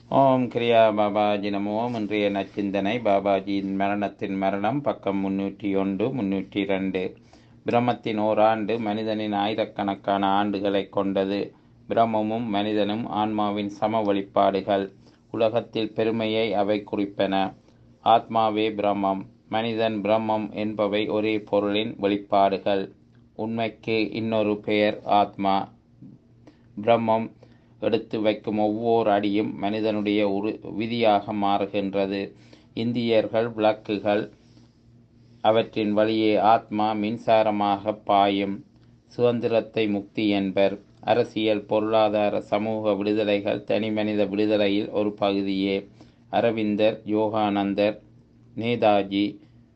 ஓம் கிரியா பாபாஜி நமோம் இன்றைய நச்சிந்தனை பாபாஜியின் மரணத்தின் மரணம் பக்கம் முன்னூற்றி ஒன்று முன்னூற்றி ரெண்டு பிரம்மத்தின் ஓராண்டு மனிதனின் ஆயிரக்கணக்கான ஆண்டுகளை கொண்டது பிரம்மமும் மனிதனும் ஆன்மாவின் சம வழிபாடுகள் உலகத்தில் பெருமையை அவை குறிப்பன ஆத்மாவே பிரம்மம் மனிதன் பிரம்மம் என்பவை ஒரே பொருளின் வெளிப்பாடுகள் உண்மைக்கு இன்னொரு பெயர் ஆத்மா பிரம்மம் எடுத்து வைக்கும் ஒவ்வொரு அடியும் மனிதனுடைய உரு விதியாக மாறுகின்றது இந்தியர்கள் விளக்குகள் அவற்றின் வழியே ஆத்மா மின்சாரமாக பாயும் சுதந்திரத்தை முக்தி என்பர் அரசியல் பொருளாதார சமூக விடுதலைகள் தனிமனித விடுதலையில் ஒரு பகுதியே அரவிந்தர் யோகானந்தர் நேதாஜி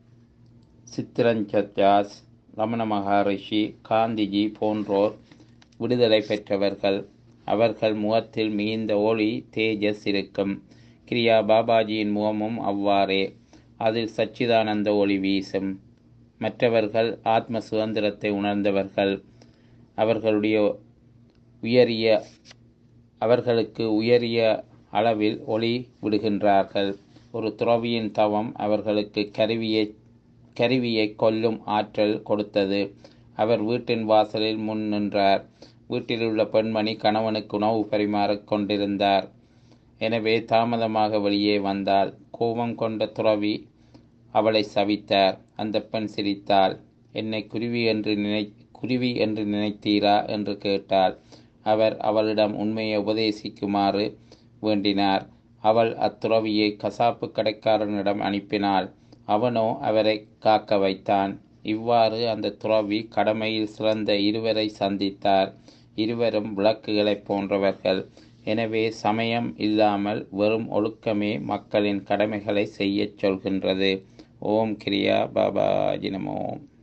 சித்திரஞ்சத்யாஸ் ரமண மகரிஷி காந்திஜி போன்றோர் விடுதலை பெற்றவர்கள் அவர்கள் முகத்தில் மிகுந்த ஒளி தேஜஸ் இருக்கும் கிரியா பாபாஜியின் முகமும் அவ்வாறே அதில் சச்சிதானந்த ஒளி வீசும் மற்றவர்கள் ஆத்ம சுதந்திரத்தை உணர்ந்தவர்கள் அவர்களுடைய உயரிய அவர்களுக்கு உயரிய அளவில் ஒளி விடுகின்றார்கள் ஒரு துறவியின் தவம் அவர்களுக்கு கருவியை கருவியை கொல்லும் ஆற்றல் கொடுத்தது அவர் வீட்டின் வாசலில் முன் நின்றார் வீட்டில் உள்ள பெண்மணி கணவனுக்கு உணவு பரிமாறிக் கொண்டிருந்தார் எனவே தாமதமாக வெளியே வந்தாள் கோபம் கொண்ட துறவி அவளை சவித்தார் அந்த பெண் சிரித்தாள் என்னை குருவி என்று நினை குருவி என்று நினைத்தீரா என்று கேட்டாள் அவர் அவளிடம் உண்மையை உபதேசிக்குமாறு வேண்டினார் அவள் அத்துறவியை கசாப்பு கடைக்காரனிடம் அனுப்பினாள் அவனோ அவரை காக்க வைத்தான் இவ்வாறு அந்த துறவி கடமையில் சிறந்த இருவரை சந்தித்தார் இருவரும் விளக்குகளைப் போன்றவர்கள் எனவே சமயம் இல்லாமல் வெறும் ஒழுக்கமே மக்களின் கடமைகளை செய்யச் சொல்கின்றது ஓம் கிரியா பாபாஜி நமோம்